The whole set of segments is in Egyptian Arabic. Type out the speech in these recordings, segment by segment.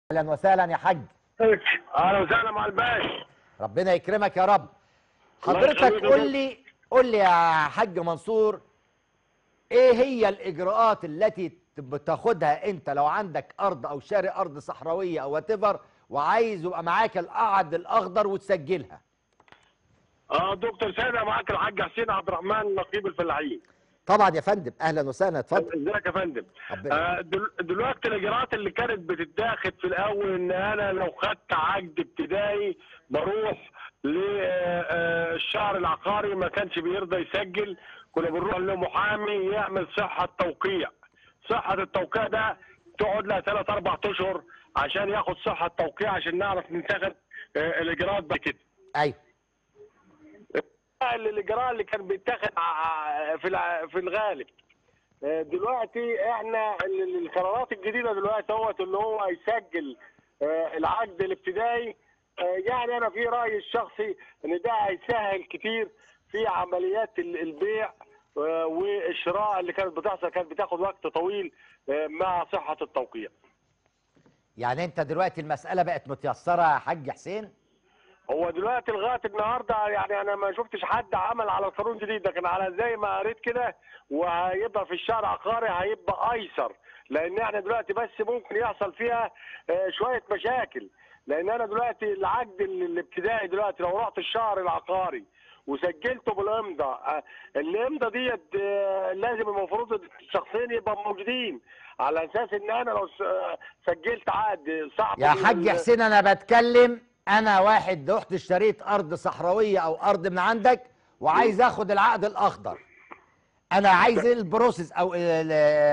اهلا وسهلا يا حاج اهلا وسهلا مع الباشا ربنا يكرمك يا رب الله حضرتك يخليك يا قول دكتور. لي قول لي يا حاج منصور ايه هي الاجراءات التي بتاخدها انت لو عندك ارض او شاري ارض صحراويه او وات وعايز يبقى معاك القعد الاخضر وتسجلها اه دكتور سيدة معاك الحاج حسين عبد الرحمن نقيب الفلاحين طبعا يا فندم اهلا وسهلا اتفضل ازيك يا فندم ربنا آه دل- دلوقتي الاجراءات اللي كانت بتتاخد في الاول ان انا لو خدت عقد ابتدائي بروح للشهر العقاري ما كانش بيرضى يسجل كنا بنروح لمحامي يعمل صحه توقيع صحه التوقيع ده تقعد لها ثلاث اربع اشهر عشان ياخد صحه توقيع عشان نعرف نتخذ آه الاجراءات بعد كده ايوه الاجراء اللي كان بيتاخد ع- في الع- في الغالب آه، دلوقتي احنا ال- ال- القرارات الجديده دلوقتي هوت اللي هو يسجل آه، العقد الابتدائي آه، يعني انا في رايي الشخصي ان ده هيسهل كتير في عمليات ال- البيع آه، والشراء اللي كانت بتحصل كانت بتاخد وقت طويل آه، مع صحه التوقيع يعني انت دلوقتي المساله بقت متيسره يا حاج حسين هو دلوقتي لغايه النهارده يعني انا ما شفتش حد عمل على القانون جديد لكن على زي ما قريت كده وهيبقى في الشهر عقاري هيبقى ايسر لان احنا دلوقتي بس ممكن يحصل فيها آه، شويه مشاكل لان انا دلوقتي العقد ال- الابتدائي دلوقتي لو رحت الشهر العقاري وسجلته بالامضه آه، الامضه ديت آه، لازم المفروض الشخصين يبقوا موجودين على اساس ان انا لو س- آه، سجلت عقد صعب يا ال- حاج حسين انا بتكلم انا واحد رحت اشتريت ارض صحراويه او ارض من عندك وعايز اخد العقد الاخضر انا عايز البروسيس او ال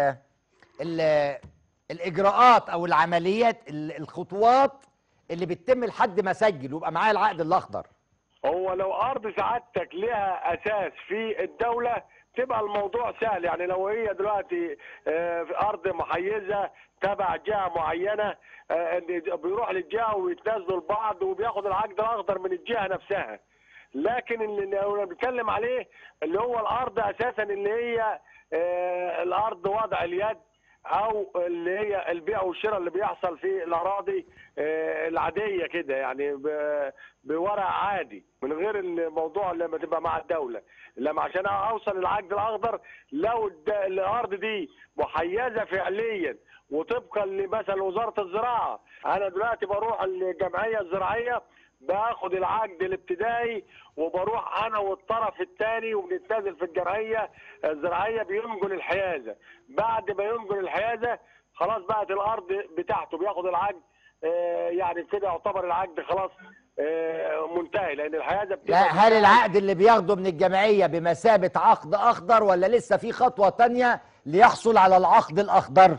ال الاجراءات او العمليات ال- الخطوات اللي بتتم لحد ما اسجل ويبقى معايا العقد الاخضر هو لو ارض سعادتك لها اساس في الدوله تبقى الموضوع سهل يعني لو هي دلوقتي آه، في ارض محيزه تبع جهه معينه آه، إن بيروح للجهه ويتنازلوا لبعض وبياخد العقد الاخضر من الجهه نفسها لكن اللي انا بنتكلم عليه اللي هو الارض اساسا اللي هي آه، الارض وضع اليد او اللي هي البيع والشراء اللي بيحصل في الاراضي آه، العاديه كده يعني ب- بورق عادي من غير الموضوع لما تبقى مع الدوله لما عشان اوصل العقد الاخضر لو الد- الارض دي محيزه فعليا وطبقا لمثلا وزاره الزراعه انا دلوقتي بروح الجمعيه الزراعيه باخد العقد الابتدائي وبروح انا والطرف الثاني وبنتنازل في الجمعيه الزراعيه بينقل الحيازه بعد ما ينقل الحيازه خلاص بقت الارض بتاعته بياخد العقد آه، يعني كده يعتبر العقد خلاص آه، منتهي لان الحيازه لا بتبقى هل العقد اللي بياخده من الجمعيه بمثابه عقد اخضر ولا لسه في خطوه تانية ليحصل على العقد الاخضر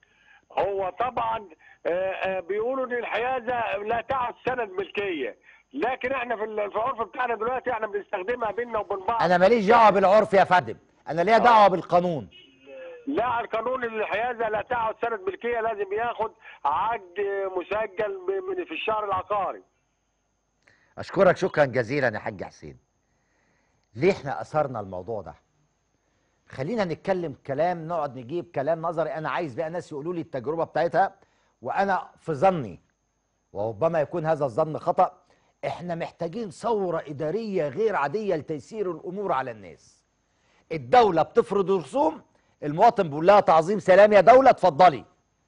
هو طبعا آه، آه، بيقولوا ان الحيازه لا تعد سند ملكيه لكن احنا في ال- في العرف بتاعنا دلوقتي احنا بنستخدمها بيننا وبين بعض انا ماليش دعوه بالعرف يا فندم انا ليا دعوه بالقانون لا القانون اللي الحيازه لا تعد سند ملكيه لازم ياخد عقد مسجل ب- من في الشهر العقاري اشكرك شكرا جزيلا يا حاج حسين ليه احنا اثرنا الموضوع ده خلينا نتكلم كلام نقعد نجيب كلام نظري انا عايز بقى ناس يقولوا لي التجربه بتاعتها وانا في ظني وربما يكون هذا الظن خطا احنا محتاجين ثوره اداريه غير عاديه لتيسير الامور على الناس الدوله بتفرض رسوم المواطن بيقول لها تعظيم سلام يا دوله اتفضلي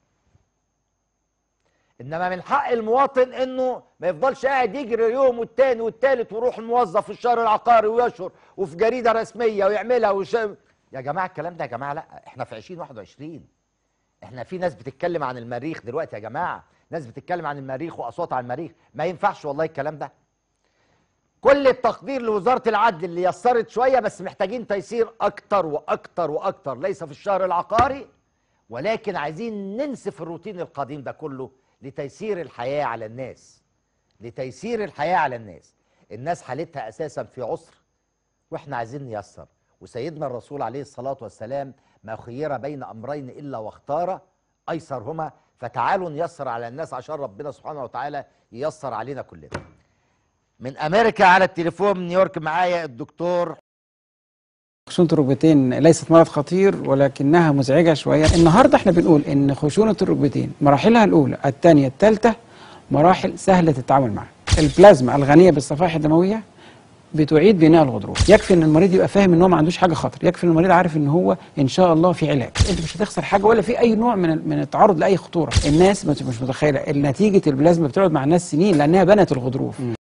انما من حق المواطن انه ما يفضلش قاعد يجري يوم والتاني والتالت ويروح الموظف في الشهر العقاري ويشهر وفي جريده رسميه ويعملها وش... يا جماعه الكلام ده يا جماعه لا احنا في 2021 احنا في ناس بتتكلم عن المريخ دلوقتي يا جماعه ناس بتتكلم عن المريخ واصوات عن المريخ ما ينفعش والله الكلام ده كل التقدير لوزاره العدل اللي يسرت شويه بس محتاجين تيسير اكتر واكتر واكتر ليس في الشهر العقاري ولكن عايزين ننسف الروتين القديم ده كله لتيسير الحياه على الناس لتيسير الحياه على الناس الناس حالتها اساسا في عسر واحنا عايزين نيسر وسيدنا الرسول عليه الصلاه والسلام ما خير بين امرين الا واختار ايسرهما فتعالوا نيسر على الناس عشان ربنا سبحانه وتعالى ييسر علينا كلنا من امريكا على التليفون من نيويورك معايا الدكتور خشونة الركبتين ليست مرض خطير ولكنها مزعجة شوية النهاردة احنا بنقول ان خشونة الركبتين مراحلها الأولى الثانية الثالثة مراحل سهلة التعامل معها البلازما الغنية بالصفائح الدموية بتعيد بناء الغضروف يكفي ان المريض يبقى فاهم ان هو ما عندوش حاجه خطر يكفي ان المريض عارف ان هو ان شاء الله في علاج انت مش هتخسر حاجه ولا في اي نوع من من التعرض لاي خطوره الناس مش مش متخيله نتيجه البلازما بتقعد مع الناس سنين لانها بنت الغضروف